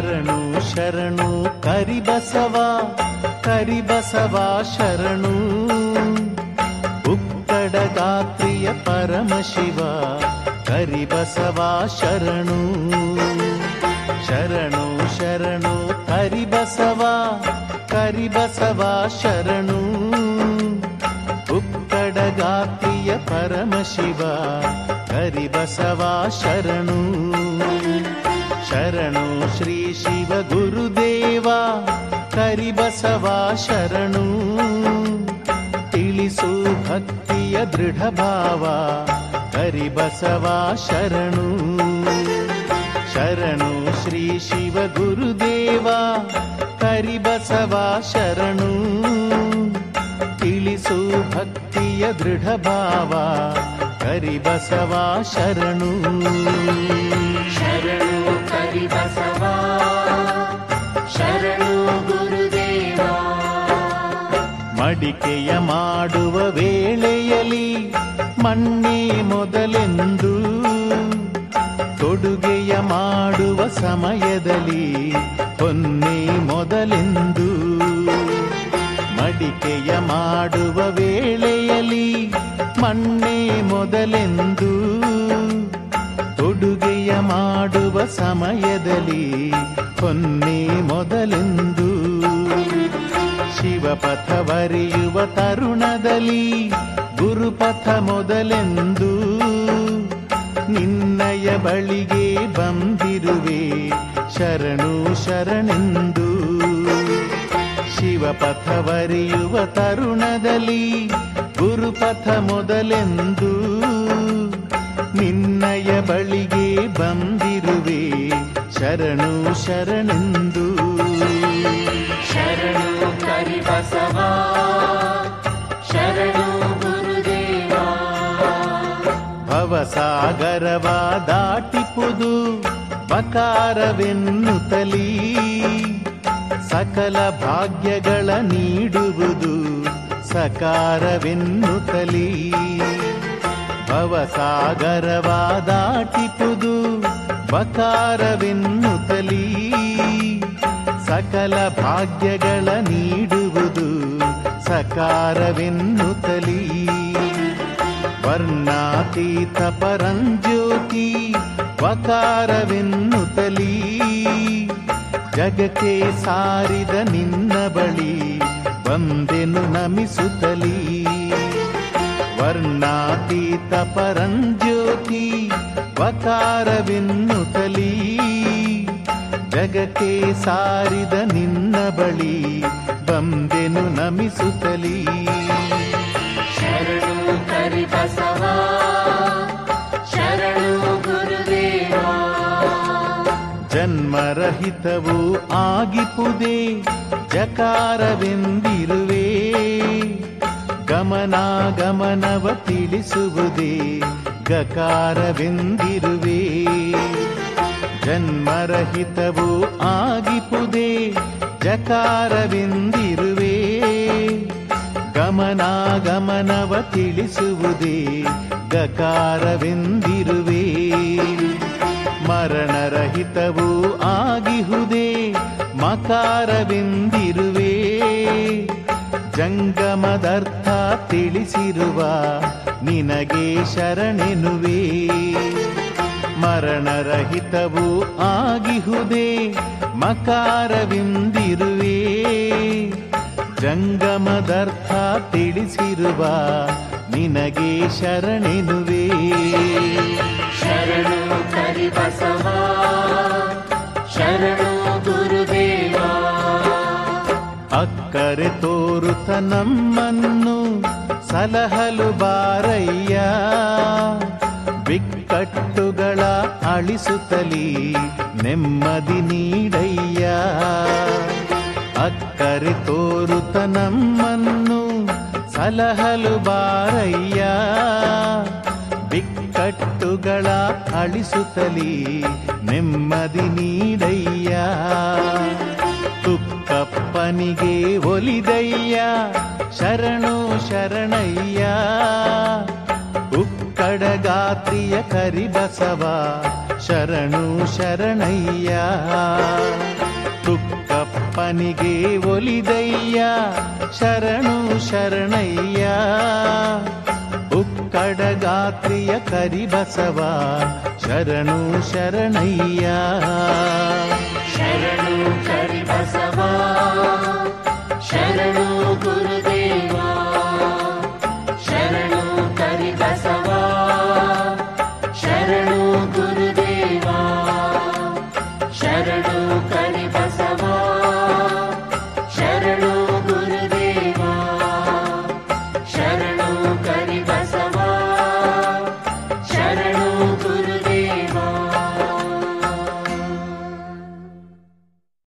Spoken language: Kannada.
ಶರಣು ಶರಣು ಕರಿಬಸವ ಕರಿಬಸವ ಶರಣು ಉಕ್ಕಡ ಗಾತ್ರಿಯ ಪರಮಶಿವ ಕರಿಬಸವ ಶರಣು ಶರಣು ಶರಣು ಕರಿಬಸವ ಕರಿಬಸವ ಶರಣು ಉಕ್ಕಡ ಗಾತ್ರಿಯ ಪರಮಶಿವ ಕರಿಬಸವ ಶರಣು ಶರಣು ಶ್ರೀ ಶಿವ ಗುರುದೇವ ಕರಿಬಸವ ಶರಣು ತಿಳಿಸು ಭಕ್ತಿಯ ದೃಢ ಭಾವ ಕರಿಬಸವ ಶರಣು ಶರಣು ಶ್ರೀ ಶಿವ ಗುರುದೇವ ಕರಿಬಸವ ಶರಣು ತಿಳಿಸು ಭಕ್ತಿಯ ದೃಢ ಭಾವ ಕರಿಬಸವ ಶರಣು ಶರಣು ಕರಿಬಸವ ಶರಣು ಗುರುದೇವ ಮಡಿಕೆಯ ಮಾಡುವ ವೇಳೆಯಲಿ ಮಣ್ಣೆ ಮೊದಲೆಂದು ತೊಡುಗೆಯ ಮಾಡುವ ಸಮಯದಲ್ಲಿ ಹೊನ್ನೆ ಮೊದಲೆಂದು ಮಡಿಕೆಯ ಮಾಡುವ ವೇಳೆಯಲಿ ಮಣ್ಣೆ ಮೊದಲೆಂದು ತೊಡುಗೆಯ ಮಾಡುವ ಸಮಯದಲ್ಲಿ ಹೊನ್ನೆ ಮೊದಲೆಂದು ಶಿವಪಥವರಿಯುವ ತರುಣದಲ್ಲಿ ಗುರುಪಥ ಮೊದಲೆಂದು ನಿನ್ನಯ ಬಳಿಗೆ ಬಂದಿರುವೆ ಶರಣು ಶರಣೆಂದು ಶಿವಪಥವರಿಯುವ ತರುಣದಲ್ಲಿ ಗುರುಪಥ ಮೊದಲೆಂದು ನಿನ್ನಯ ಬಳಿಗೆ ಬಂದಿರುವೆ ಶರಣು ಶರಣೆಂದು ಶರಣು ಕರಿಬಸವ ಶರಣು ಗುರುದೇವ ಭವಸಾಗರವ ದಾಟಿಪುದು ಬಕಾರವೆನ್ನುತ್ತಲೀ ಸಕಲ ಭಾಗ್ಯಗಳ ನೀಡುವುದು ಸಕಾರವೆನ್ನುತ್ತಲೀ ಭವಸಾಗರವ ದಾಟಿಪುದು ಬಕಾರವೆನ್ನುತ್ತಲೀ ಸಕಲ ಭಾಗ್ಯಗಳ ನೀಡುವುದು ಸಕಾರವೆನ್ನುತ್ತಲೀ ವರ್ಣಾತೀತ ಪರಂಜ್ಯೋತಿ ವಕಾರವೆನ್ನುತ್ತಲೀ ಜಗಕ್ಕೆ ಸಾರಿದ ನಿನ್ನ ಬಳಿ ಬಂದೆನು ನಮಿಸುತ್ತಲೀ ವರ್ಣಾತೀತ ಪರಂಜ್ಯೋತಿ ವಕಾರವೆನ್ನುತ್ತಲೀ ಜಗಕ್ಕೆ ಸಾರಿದ ನಿನ್ನ ಬಳಿ ಬಂದೆನು ನಮಿಸುತ್ತಲೀ ಶರಣು ಕರಿಬಸವ ಶರಣು ಗುರುದೇವ ಜನ್ಮರಹಿತವು ಆಗಿಪುದೇ ಜಕಾರವೆಂದಿರುವೆ ಗಮನಾಗಮನವ ತಿಳಿಸುವುದೇ ಗಕಾರವೆಂದಿರುವೆ ಜನ್ಮರಹಿತವು ಆಗಿಪುದೇ ಜಕಾರವೆಂದಿರುವೆ ಗಮನಾಗಮನವ ತಿಳಿಸುವುದೇ ಗಕಾರವೆಂದಿರುವೆ ಮರಣರಹಿತವು ಆಗಿಹುದೇ ಮಕಾರವೆಂದಿರುವೆ ಜಂಗಮದರ್ಥ ತಿಳಿಸಿರುವ ನಿನಗೆ ಶರಣೆನುವೆ ಮರಣರಹಿತವು ಆಗಿಹುದೇ ಮಕಾರವೆಂದಿರುವೆ ಜಂಗಮದರ್ಥ ತಿಳಿಸಿರುವ ನಿನಗೆ ಶರಣೆನುವೆ ಶರಣು ಕರಿಬಸವ ಶರಣು ಗುರುದೇವ ಅಕ್ಕರೆ ತೋರುತ್ತ ನಮ್ಮನ್ನು ಸಲಹಲು ಬಾರಯ್ಯ ಬಿಕ್ಕಟ್ಟುಗಳ ಅಳಿಸುತ್ತಲೀ ನೆಮ್ಮದಿ ನೀಡಯ್ಯ ಅಕ್ಕರೆ ತೋರುತ್ತ ನಮ್ಮನ್ನು ಸಲಹಲು ಬಾರಯ್ಯ ಬಿಕ್ಕಟ್ಟುಗಳ ಅಳಿಸುತ್ತಲೀ ನೆಮ್ಮದಿ ನೀಡಯ್ಯ ತುಕ್ಕಪ್ಪನಿಗೆ ಒಲಿದಯ್ಯ ಶರಣು ಶರಣಯ್ಯ ಉಕ್ಕಡಗಾತ್ರಿಯ ಕರಿಬಸವ ಶರಣು ಶರಣಯ್ಯ ಅಪ್ಪನಿಗೆ ಒಲಿದಯ್ಯ ಶರಣು ಶರಣಯ್ಯ ಉಕ್ಕಡ ಗಾತ್ರಿಯ ಕರಿಬಸವ ಶರಣು ಶರಣಯ್ಯ